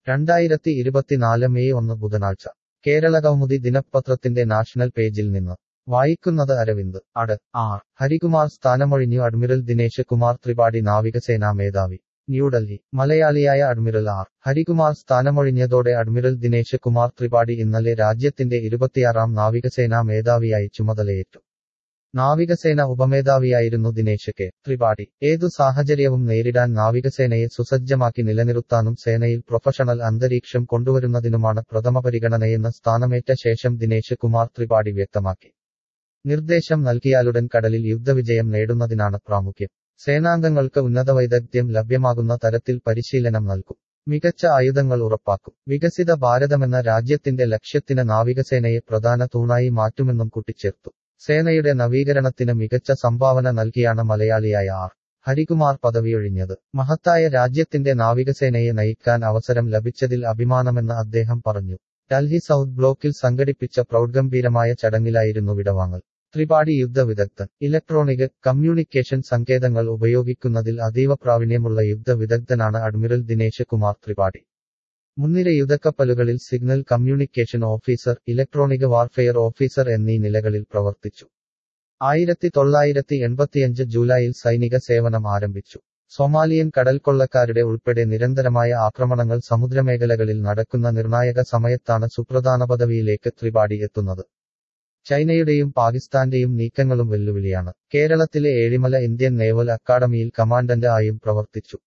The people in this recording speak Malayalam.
രണ്ടായിരത്തി ഇരുപത്തിനാല് മെയ് ഒന്ന് ബുധനാഴ്ച കേരളകൗമുദി ദിനപത്രത്തിന്റെ നാഷണൽ പേജിൽ നിന്ന് വായിക്കുന്നത് അരവിന്ദ് അട് ആർ ഹരികുമാർ സ്ഥാനമൊഴിഞ്ഞു അഡ്മിറൽ ദിനേശ് കുമാർ ത്രിപാഠി നാവികസേനാ മേധാവി ന്യൂഡൽഹി മലയാളിയായ അഡ്മിറൽ ആർ ഹരികുമാർ സ്ഥാനമൊഴിഞ്ഞതോടെ അഡ്മിറൽ ദിനേശ് കുമാർ ത്രിപാഠി ഇന്നലെ രാജ്യത്തിന്റെ ഇരുപത്തിയാറാം നാവികസേനാ മേധാവിയായി ചുമതലയേറ്റു നാവികസേന ഉപമേധാവിയായിരുന്നു ദിനേശ് കെ ത്രിപാഠി ഏതു സാഹചര്യവും നേരിടാൻ നാവികസേനയെ സുസജ്ജമാക്കി നിലനിർത്താനും സേനയിൽ പ്രൊഫഷണൽ അന്തരീക്ഷം കൊണ്ടുവരുന്നതിനുമാണ് പ്രഥമ പരിഗണനയെന്ന് സ്ഥാനമേറ്റ ശേഷം ദിനേശ് കുമാർ ത്രിപാഠി വ്യക്തമാക്കി നിർദ്ദേശം നൽകിയാലുടൻ കടലിൽ യുദ്ധവിജയം നേടുന്നതിനാണ് പ്രാമുഖ്യം സേനാംഗങ്ങൾക്ക് ഉന്നത വൈദഗ്ധ്യം ലഭ്യമാകുന്ന തരത്തിൽ പരിശീലനം നൽകും മികച്ച ആയുധങ്ങൾ ഉറപ്പാക്കും വികസിത ഭാരതമെന്ന രാജ്യത്തിന്റെ ലക്ഷ്യത്തിന് നാവികസേനയെ പ്രധാന തൂണായി മാറ്റുമെന്നും കൂട്ടിച്ചേർത്തു സേനയുടെ നവീകരണത്തിന് മികച്ച സംഭാവന നൽകിയാണ് മലയാളിയായ ആർ ഹരികുമാർ പദവിയൊഴിഞ്ഞത് മഹത്തായ രാജ്യത്തിന്റെ നാവികസേനയെ നയിക്കാൻ അവസരം ലഭിച്ചതിൽ അഭിമാനമെന്ന് അദ്ദേഹം പറഞ്ഞു ഡൽഹി സൗത്ത് ബ്ലോക്കിൽ സംഘടിപ്പിച്ച പ്രൗഢഗംഭീരമായ ചടങ്ങിലായിരുന്നു വിടവാങ്ങൽ ത്രിപാഠി യുദ്ധ വിദഗ്ധൻ ഇലക്ട്രോണിക് കമ്മ്യൂണിക്കേഷൻ സങ്കേതങ്ങൾ ഉപയോഗിക്കുന്നതിൽ അതീവ പ്രാവീണ്യമുള്ള യുദ്ധ വിദഗ്ധനാണ് അഡ്മിറൽ ദിനേശ് കുമാർ ത്രിപാഠി മുൻനിര യുദ്ധക്കപ്പലുകളിൽ signal communication officer electronic warfare officer എന്നീ നിലകളിൽ പ്രവർത്തിച്ചു ആയിരത്തി തൊള്ളായിരത്തി എൺപത്തിയഞ്ച് ജൂലൈയിൽ സൈനിക സേവനം ആരംഭിച്ചു സൊമാലിയൻ കടൽക്കൊള്ളക്കാരുടെ ഉൾപ്പെടെ നിരന്തരമായ ആക്രമണങ്ങൾ സമുദ്രമേഖലകളിൽ നടക്കുന്ന നിർണായക സമയത്താണ് സുപ്രധാന പദവിയിലേക്ക് ത്രിപാഠി എത്തുന്നത് ചൈനയുടെയും പാകിസ്ഥാന്റെയും നീക്കങ്ങളും വെല്ലുവിളിയാണ് കേരളത്തിലെ ഏഴിമല ഇന്ത്യൻ നേവൽ അക്കാദമിയിൽ കമാൻഡന്റ് ആയും പ്രവർത്തിച്ചു